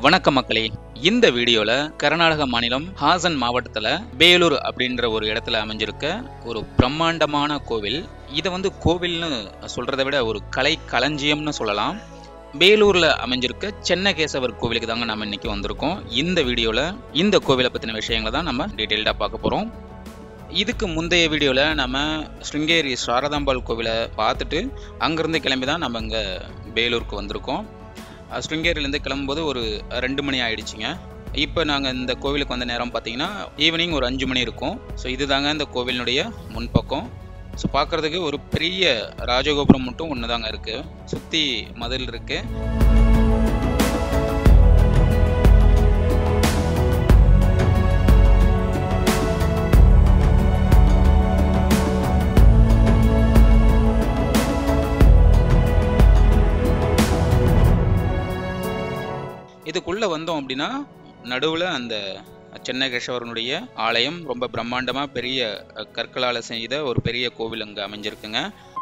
வணக்கம் மக்களே இந்த வீடியோல கர்நாடக மாநிலம் ஹாசன் மாவட்டத்துல பேலூர் அப்படின்ற ஒரு இடத்துல அமைஞ்சிருக்க ஒரு பிரம்மாண்டமான கோவில் இதை வந்து கோவில்னு சொல்றதை விட ஒரு கலை களஞ்சியம்னு சொல்லலாம் பேலூர்ல அமைஞ்சிருக்க சென்னகேசவர் கோவிலுக்கு தாங்க நம்ம இன்னைக்கு வந்திருக்கோம் இந்த வீடியோல இந்த கோவிலை பத்தின விஷயங்களை தான் நம்ம டீட்டெயில்டா பார்க்க போறோம் இதுக்கு முந்தைய வீடியோவில் நம்ம ஸ்ருங்கேரி சாரதாம்பாள் கோவிலை பார்த்துட்டு அங்கேருந்து கிளம்பி தான் நம்ம இங்கே பேலூருக்கு வந்திருக்கோம் அஹ் ஸ்ருங்கேரியிலேருந்து கிளம்பும்போது ஒரு ரெண்டு மணி ஆயிடுச்சுங்க இப்போ நாங்கள் இந்த கோவிலுக்கு வந்த நேரம் பார்த்தீங்கன்னா ஈவினிங் ஒரு அஞ்சு மணி இருக்கும் ஸோ இதுதாங்க இந்த கோவிலினுடைய முன்பக்கம் ஸோ பார்க்குறதுக்கு ஒரு பெரிய ராஜகோபுரம் மட்டும் ஒன்று தாங்க இருக்குது சுற்றி மதில் இருக்குது இதுக்குள்ளே வந்தோம் அப்படின்னா நடுவில் அந்த சென்னகேஸ்வரனுடைய ஆலயம் ரொம்ப பிரம்மாண்டமாக பெரிய அஹ், கற்களால் செய்த ஒரு பெரிய கோவில் அங்கே அமைஞ்சிருக்குங்க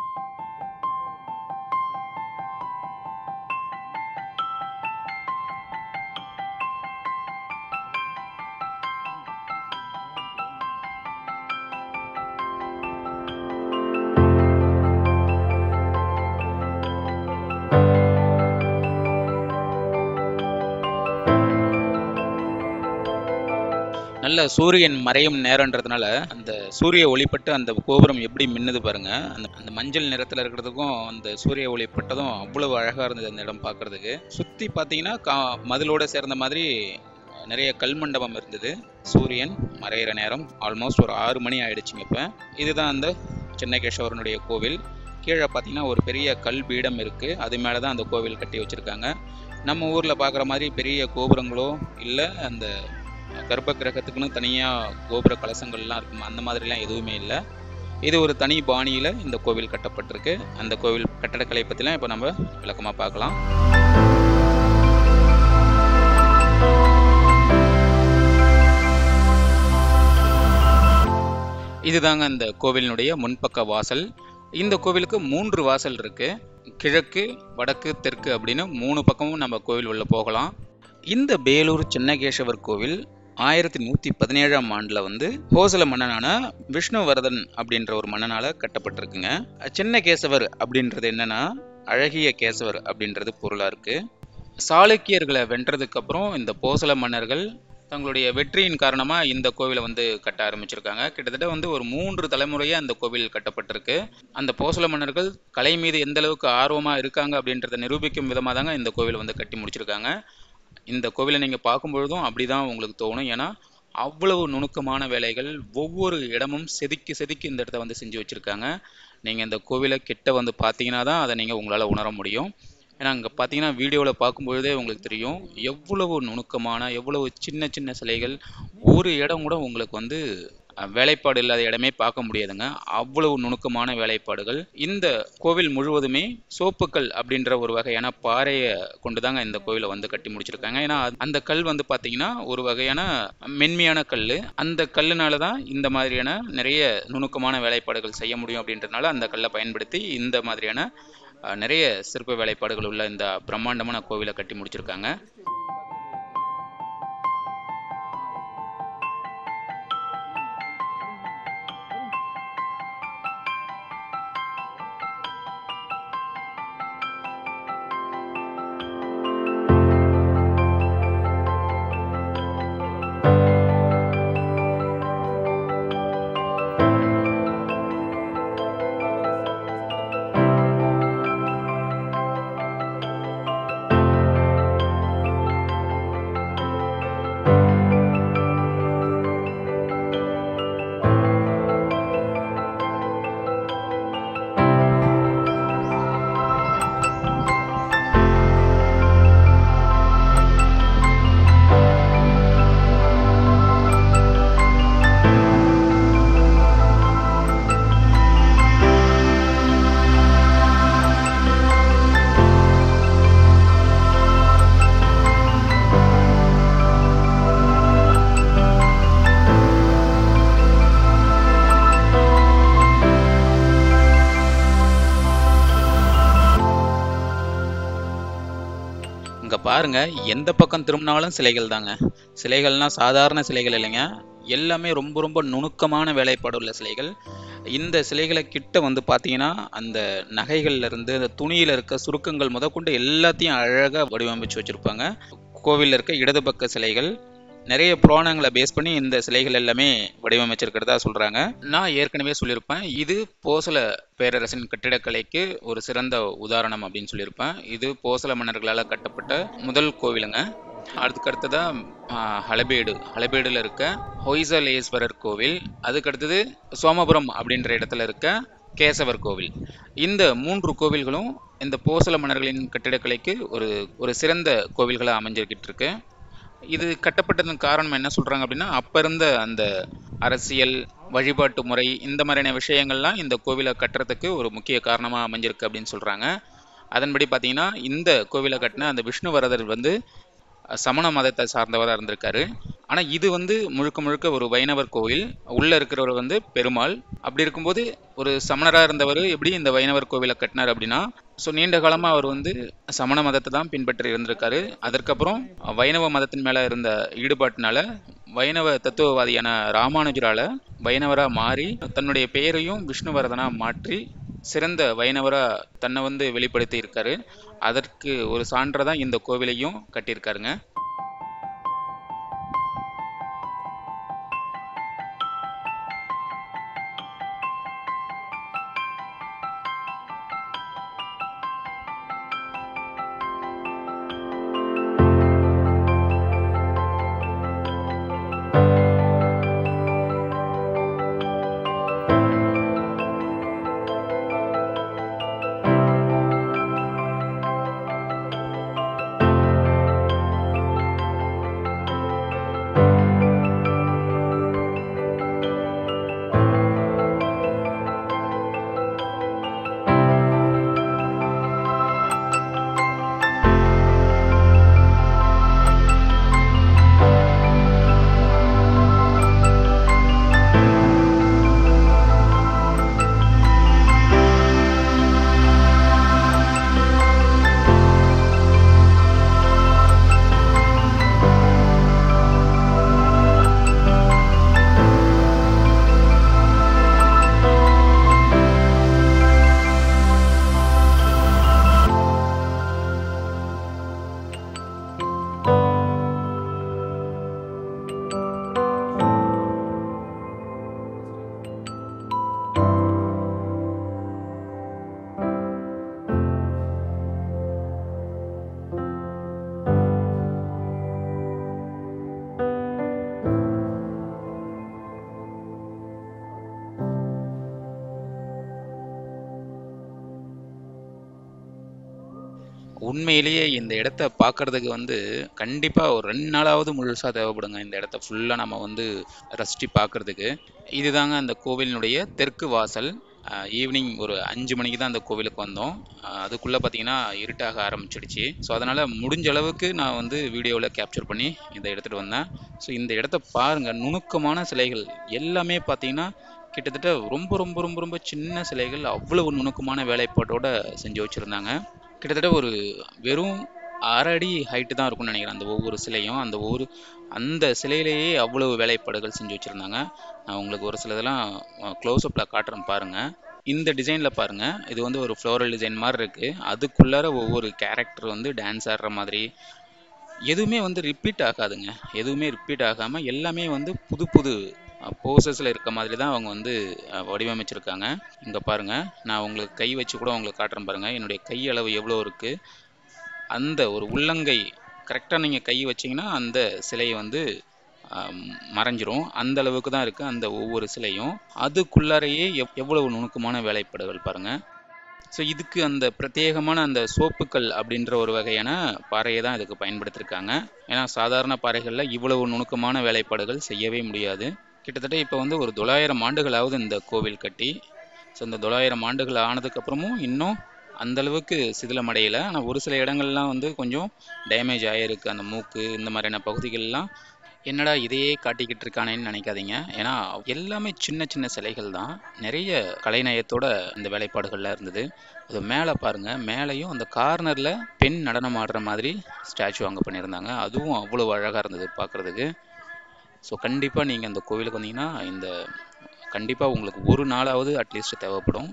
நல்ல சூரியன் மறையும் நேரன்றதுனால அந்த சூரிய ஒளிப்பட்டு அந்த கோபுரம் எப்படி மின்னுது பாருங்க அந்த அந்த மஞ்சள் நிறத்துல இருக்கிறதுக்கும் அந்த சூரிய ஒளிப்பட்டதும் அவ்வளவு அழகா இருந்தது அந்த இடம் பார்க்கிறதுக்கு சுத்தி பார்த்தீங்கன்னா கா மதிலோட சேர்ந்த மாதிரி நிறைய கல் மண்டபம் இருந்தது சூரியன் மறையிற நேரம் ஆல்மோஸ்ட் ஒரு ஆறு மணி ஆயிடுச்சுங்க இப்போ இதுதான் அந்த சென்னகேஸ்வரனுடைய கோவில் கீழே பார்த்தீங்கன்னா ஒரு பெரிய கல் பீடம் இருக்கு அது மேலே தான் அந்த கோவில் கட்டி வச்சிருக்காங்க நம்ம ஊரில் பார்க்குற மாதிரி பெரிய கோபுரங்களோ இல்லை அந்த கர்ப்ப கிரகத்துக்குன்னு தனியாக கோபுர கலசங்கள்லாம் இருக்கும் அந்த மாதிரிலாம் எதுவுமே இல்லை இது ஒரு தனி பாணியில் இந்த கோவில் கட்டப்பட்டிருக்கு அந்த கோவில் கட்டடக்கலை பற்றிலாம் இப்போ நம்ம விளக்கமாக பார்க்கலாம் இதுதாங்க இந்த கோவிலினுடைய முன்பக்க வாசல் இந்த கோவிலுக்கு மூன்று வாசல் இருக்கு கிழக்கு வடக்கு தெற்கு அப்படின்னு மூணு பக்கமும் நம்ம கோவில் உள்ள போகலாம் இந்த பேலூர் சென்னகேஸ்வர் கோவில் ஆயிரத்தி நூற்றி பதினேழாம் ஆண்டில் வந்து ஹோசல மன்னனான விஷ்ணுவர்தன் அப்படின்ற ஒரு மன்னனால் கட்டப்பட்டிருக்குங்க சென்னகேசவர் அப்படின்றது என்னன்னா அழகிய கேசவர் அப்படின்றது பொருளாக இருக்கு சாளுக்கியர்களை வென்றதுக்கு அப்புறம் இந்த போசல மன்னர்கள் தங்களுடைய வெற்றியின் காரணமாக இந்த கோவிலை வந்து கட்ட ஆரம்பிச்சிருக்காங்க கிட்டத்தட்ட வந்து ஒரு மூன்று தலைமுறையாக அந்த கோவில் கட்டப்பட்டிருக்கு அந்த போசல மன்னர்கள் கலை மீது எந்த அளவுக்கு ஆர்வமாக இருக்காங்க அப்படின்றத நிரூபிக்கும் விதமாக தாங்க இந்த கோவில் வந்து கட்டி முடிச்சிருக்காங்க இந்த கோவிலை நீங்கள் பார்க்கும்பொழுதும் அப்படி தான் உங்களுக்கு தோணும் ஏன்னா அவ்வளவு நுணுக்கமான வேலைகள் ஒவ்வொரு இடமும் செதுக்கி செதுக்கி இந்த இடத்த வந்து செஞ்சு வச்சுருக்காங்க நீங்கள் இந்த கோவிலை கிட்ட வந்து பார்த்தீங்கன்னா தான் அதை நீங்கள் உங்களால் உணர முடியும் ஏன்னா அங்கே பார்த்தீங்கன்னா வீடியோவில் பார்க்கும்பொழுதே உங்களுக்கு தெரியும் எவ்வளவு நுணுக்கமான எவ்வளவு சின்ன சின்ன சிலைகள் ஒரு இடம் கூட உங்களுக்கு வந்து அஹ், வேலைப்பாடு இல்லாத இடமே பார்க்க முடியாதுங்க அவ்வளவு நுணுக்கமான வேலைப்பாடுகள் இந்த கோவில் முழுவதுமே சோப்புக்கல் அப்படின்ற ஒரு வகையான பாறையை கொண்டு தாங்க இந்த கோவிலை வந்து கட்டி முடிச்சிருக்காங்க ஏன்னா அது- அந்த கல் வந்து பார்த்தீங்கன்னா ஒரு வகையான மென்மையான கல் அந்த கல்லுனால தான் இந்த மாதிரியான நிறைய நுணுக்கமான வேலைப்பாடுகள் செய்ய முடியும் அப்படின்றதுனால அந்த கல்லை பயன்படுத்தி இந்த மாதிரியான அஹ், நிறைய சிற்ப வேலைப்பாடுகள் உள்ள இந்த பிரம்மாண்டமான கோவிலை கட்டி முடிச்சிருக்காங்க பாருங்க எந்த பக்கம் திரும்பினாலும் சிலைகள் தாங்க சிலைகள்னா சாதாரண சிலைகள் இல்லைங்க எல்லாமே ரொம்ப ரொம்ப நுணுக்கமான வேலைப்பாடு உள்ள சிலைகள் இந்த சிலைகளை கிட்ட வந்து பார்த்தீங்கன்னா அந்த நகைகள்ல இருந்து அந்த துணியில இருக்க சுருக்கங்கள் முதற்கொண்டு எல்லாத்தையும் அழகாக வடிவமைச்சு வச்சிருப்பாங்க கோவிலில் இருக்க இடது பக்க சிலைகள் நிறைய புராணங்களை பேஸ் பண்ணி இந்த சிலைகள் எல்லாமே வடிவமைச்சிருக்கிறதா சொல்றாங்க நான் ஏற்கனவே சொல்லியிருப்பேன் இது போசல பேரரசின் கட்டிடக்கலைக்கு ஒரு சிறந்த உதாரணம் அப்படின்னு சொல்லியிருப்பேன் இது போசல மன்னர்களால் கட்டப்பட்ட முதல் கோவிலுங்க அதுக்கு அடுத்ததா ஆஹ், ஹளபேடு ஹளபேடுல இருக்க ஹொய்சலேஸ்வரர் கோவில் அதுக்கு அடுத்தது சோமபுரம் அப்படின்ற இடத்துல இருக்க கேசவர் கோவில் இந்த மூன்று கோவில்களும் இந்த போசல மன்னர்களின் கட்டிடக்கலைக்கு ஒரு ஒரு சிறந்த கோவில்களாக அமைஞ்சிருக்கிட்டு இருக்கு இது கட்டப்பட்டதன் காரணம் என்ன சொல்றாங்க அப்படின்னா அப்ப இருந்த அந்த அரசியல் வழிபாட்டு முறை இந்த மாதிரியான விஷயங்கள்லாம் இந்த கோவிலை கட்டுறதுக்கு ஒரு முக்கிய காரணமா அமைஞ்சிருக்கு அப்படின்னு சொல்றாங்க அதன்படி பார்த்தீங்கன்னா இந்த கோவிலை கட்டின அந்த விஷ்ணுவரதர் வந்து அஹ், சமண மதத்தை சார்ந்தவராக இருந்திருக்காரு ஆனா இது வந்து முழுக்க முழுக்க ஒரு வைணவர் கோவில் உள்ள இருக்கிறவர் வந்து பெருமாள் அப்படி இருக்கும்போது ஒரு சமணராக இருந்தவர் எப்படி இந்த வைணவர் கோவிலை கட்டினார் அப்படின்னா ஸோ நீண்ட காலமா அவர் வந்து சமண மதத்தை தான் பின்பற்றி இருந்திருக்காரு அதற்கப்புறம் வைணவ மதத்தின் மேல இருந்த ஈடுபாட்டினால வைணவ தத்துவவாதியான ராமானுஜரால வைணவரா மாறி தன்னுடைய பெயரையும் விஷ்ணுவரதனா மாற்றி சிறந்த வைணவரா தன்னை வந்து வெளிப்படுத்தி இருக்காரு அதற்கு ஒரு சான்றா தான் இந்த கோவிலையும் கட்டியிருக்காருங்க உண்மையிலேயே இந்த இடத்த பார்க்கறதுக்கு வந்து கண்டிப்பா ஒரு ரெண்டு நாளாவது முழுசா தேவைப்படுங்க இந்த இடத்த ஃபுல்லா நம்ம வந்து ரசிச்சு பார்க்கறதுக்கு இதுதாங்க அந்த கோவிலினுடைய தெற்கு வாசல் ஈவினிங் ஒரு அஞ்சு மணிக்கு தான் அந்த கோவிலுக்கு வந்தோம் அஹ் அதுக்குள்ள பார்த்தீங்கன்னா இருட்டாக ஆரம்பிச்சிடுச்சு ஸோ அதனால முடிஞ்ச அளவுக்கு நான் வந்து வீடியோவில் கேப்சர் பண்ணி இதை எடுத்துட்டு வந்தேன் ஸோ இந்த இடத்த பாருங்க நுணுக்கமான சிலைகள் எல்லாமே பார்த்தீங்கன்னா கிட்டத்தட்ட ரொம்ப ரொம்ப ரொம்ப ரொம்ப சின்ன சிலைகள் அவ்வளவு நுணுக்கமான வேலைப்பாட்டோட செஞ்சு வச்சுருந்தாங்க கிட்டத்தட்ட ஒரு வெறும் அரை அடி ஹைட்டு தான் இருக்கும்னு நினைக்கிறேன் அந்த ஒவ்வொரு சிலையும் அந்த ஒவ்வொரு அந்த சிலையிலேயே அவ்வளவு வேலைப்பாடுகள் செஞ்சு வச்சுருந்தாங்க நான் உங்களுக்கு ஒரு சிலதெல்லாம் க்ளோஸ்அப்பில் காட்டுறேன் பாருங்க இந்த டிசைனில் பாருங்க இது வந்து ஒரு ஃப்ளோரல் டிசைன் மாதிரி இருக்கு அதுக்குள்ளார ஒவ்வொரு கேரக்டர் வந்து டான்ஸ் ஆடுற மாதிரி எதுவுமே வந்து ரிப்பீட் ஆகாதுங்க எதுவுமே ரிப்பீட் ஆகாமல் எல்லாமே வந்து புது புது போசஸில் இருக்க மாதிரி தான் அவங்க வந்து அஹ், வடிவமைச்சிருக்காங்க இங்கே பாருங்க நான் உங்களுக்கு கை வச்சு கூட உங்களுக்கு காட்டுறேன் பாருங்க என்னுடைய கை அளவு எவ்வளோ இருக்கு அந்த ஒரு உள்ளங்கை கரெக்டாக நீங்கள் கை வச்சீங்கன்னா அந்த சிலை வந்து ஆம், மறைஞ்சிரும் அந்த அளவுக்கு தான் இருக்குது அந்த ஒவ்வொரு சிலையும் அதுக்குள்ளாரையே எவ் எவ்வளவு நுணுக்கமான வேலைப்பாடுகள் பாருங்க ஸோ இதுக்கு அந்த பிரத்யேகமான அந்த சோப்புக்கள் அப்படின்ற ஒரு வகையான பாறையை தான் இதுக்கு பயன்படுத்தியிருக்காங்க ஏன்னா சாதாரண பாறைகளில் இவ்வளவு நுணுக்கமான வேலைப்பாடுகள் செய்யவே முடியாது கிட்டத்தட்ட இப்போ வந்து ஒரு தொள்ளாயிரம் ஆண்டுகளாவது இந்த கோவில் கட்டி ஸோ இந்த தொள்ளாயிரம் ஆண்டுகள் ஆனதுக்கப்புறமும் இன்னும் அந்த அளவுக்கு சிதிலமடையலை ஆனால் ஒரு சில இடங்கள்லாம் வந்து கொஞ்சம் டேமேஜ் ஆகிருக்கு அந்த மூக்கு இந்த மாதிரியான பகுதிகள்லாம் என்னடா இதையே காட்டிக்கிட்டு இருக்கானேன்னு நினைக்காதீங்க ஏன்னா எல்லாமே சின்ன சின்ன சிலைகள் தான் நிறைய கலைநயத்தோட இந்த வேலைப்பாடுகள்லாம் இருந்தது அது மேலே பாருங்க மேலேயும் அந்த கார்னரில் பெண் நடனம் ஆடுற மாதிரி ஸ்டாச்சு அங்கே பண்ணியிருந்தாங்க அதுவும் அவ்வளோ அழகாக இருந்தது பார்க்குறதுக்கு ஸோ கண்டிப்பாக நீங்கள் அந்த கோவிலுக்கு வந்தீங்கன்னா இந்த கண்டிப்பாக உங்களுக்கு ஒரு நாளாவது அட்லீஸ்ட் தேவைப்படும்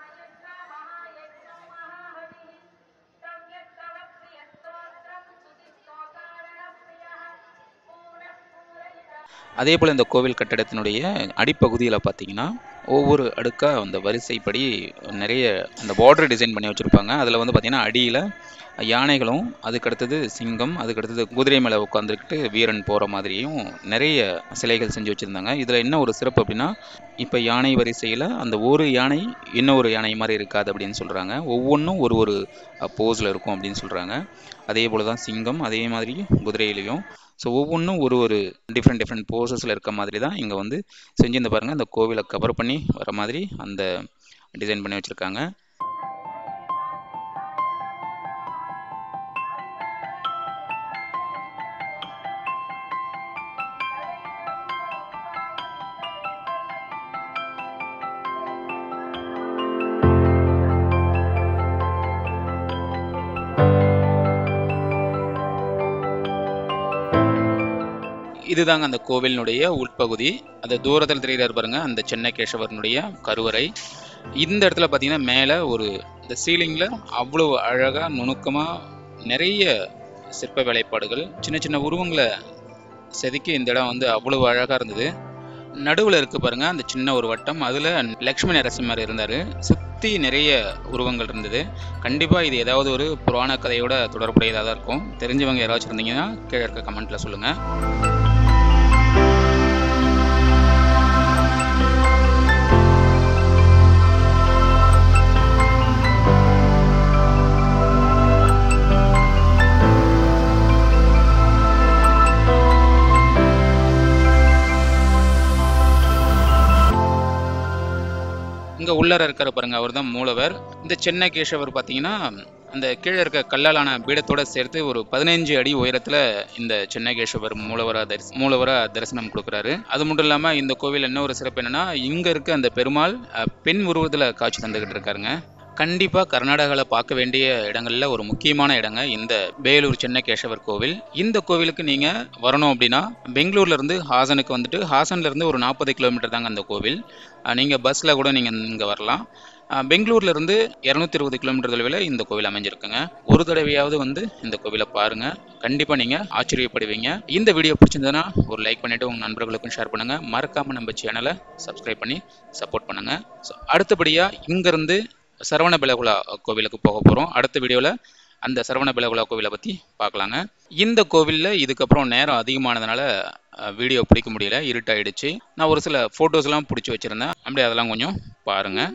அதே போல் இந்த கோவில் கட்டடத்தினுடைய அடிப்பகுதியில் பார்த்தீங்கன்னா ஒவ்வொரு அடுக்காக அந்த வரிசைப்படி நிறைய அந்த பார்டர் டிசைன் பண்ணி வச்சுருப்பாங்க அதில் வந்து பார்த்திங்கன்னா அடியில் யானைகளும் அதுக்கடுத்தது சிங்கம் அதுக்கடுத்தது குதிரை மேலே உட்காந்துக்கிட்டு வீரன் போகிற மாதிரியும் நிறைய சிலைகள் செஞ்சு வச்சுருந்தாங்க இதில் என்ன ஒரு சிறப்பு அப்படின்னா இப்போ யானை வரிசையில் அந்த ஒரு யானை இன்னொரு யானை மாதிரி இருக்காது அப்படின்னு சொல்கிறாங்க ஒவ்வொன்றும் ஒரு ஒரு போஸில் இருக்கும் அப்படின்னு சொல்கிறாங்க அதே போல் தான் சிங்கம் அதே மாதிரி குதிரையிலையும் ஸோ ஒவ்வொன்றும் ஒரு ஒரு டிஃப்ரெண்ட் டிஃப்ரெண்ட் போசஸில் இருக்க மாதிரி தான் இங்கே வந்து செஞ்சிருந்த பாருங்கள் அந்த கோவிலை கவர் பண்ணி வர மாதிரி அந்த டிசைன் பண்ணி வச்சுருக்காங்க இதுதாங்க அந்த கோவிலினுடைய உட்பகுதி அந்த தூரத்தில் தெரிகிறார் பாருங்க அந்த சென்னை கேசவரனுடைய கருவறை இந்த இடத்துல பார்த்தீங்கன்னா மேலே ஒரு இந்த சீலிங்கில் அவ்வளோ அழகாக நுணுக்கமாக நிறைய சிற்ப வேலைப்பாடுகள் சின்ன சின்ன உருவங்களை செதுக்கி இந்த இடம் வந்து அவ்வளவு அழகாக இருந்தது நடுவில் இருக்கு பாருங்க அந்த சின்ன ஒரு வட்டம் அதில் லக்ஷ்மி நரசிம்மர் இருந்தார் சுற்றி நிறைய உருவங்கள் இருந்தது கண்டிப்பாக இது ஏதாவது ஒரு புராண கதையோட தொடர்புடையதாக தான் இருக்கும் தெரிஞ்சவங்க யாராச்சும் இருந்தீங்கன்னா கீழே இருக்க கமெண்ட்டில் சொல்லுங்கள் இங்கே உள்ளர இருக்கிற பாருங்க அவர் தான் மூலவர் இந்த சென்னை கேசவர் பார்த்தீங்கன்னா அந்த கீழே இருக்க கல்லாலான பீடத்தோட சேர்த்து ஒரு பதினைஞ்சு அடி உயரத்தில் இந்த சென்னை கேசவர் மூலவராக தரிசி மூலவராக தரிசனம் கொடுக்குறாரு அது மட்டும் இல்லாமல் இந்த கோவில் என்ன ஒரு சிறப்பு என்னன்னா இங்கே இருக்க அந்த பெருமாள் அஹ், பெண் உருவத்தில் காட்சி தந்துக்கிட்டு இருக்காருங்க கண்டிப்பாக கர்நாடகாவில் பார்க்க வேண்டிய இடங்கள்ல ஒரு முக்கியமான இடங்க இந்த வேலூர் சென்னை கேசவர் கோவில் இந்த கோவிலுக்கு நீங்கள் வரணும் அப்படின்னா பெங்களூர்ல இருந்து ஹாசனுக்கு வந்துட்டு ஹாசன்ல இருந்து ஒரு நாற்பது கிலோமீட்டர் தாங்க அந்த கோவில் நீங்கள் பஸ்ஸில் கூட நீங்கள் இங்கே வரலாம் அஹ், பெங்களூர்ல இருந்து இரநூத்தி இருபது கிலோமீட்டர் தொலைவில் இந்த கோவில் அமைஞ்சிருக்குங்க ஒரு தடவையாவது வந்து இந்த கோவிலை பாருங்க கண்டிப்பாக நீங்கள் ஆச்சரியப்படுவீங்க இந்த வீடியோ பிடிச்சிருந்ததுன்னா ஒரு லைக் பண்ணிட்டு உங்கள் நண்பர்களுக்கும் ஷேர் பண்ணுங்க மறக்காம நம்ம சேனலை சப்ஸ்கிரைப் பண்ணி சப்போர்ட் பண்ணுங்க ஸோ அடுத்தபடியாக இங்கேருந்து சரவண பெலகுலா கோவிலுக்கு போக போகிறோம் அடுத்த வீடியோவில் அந்த சரவண பெலகுலா கோவிலை பற்றி பார்க்கலாங்க இந்த கோவிலில் இதுக்கப்புறம் நேரம் அதிகமானதுனால வீடியோ பிடிக்க முடியல இருட்டாயிடுச்சு நான் ஒரு சில ஃபோட்டோஸ்லாம் பிடிச்சி வச்சுருந்தேன் அப்படியே அதெல்லாம் கொஞ்சம் பாருங்கள்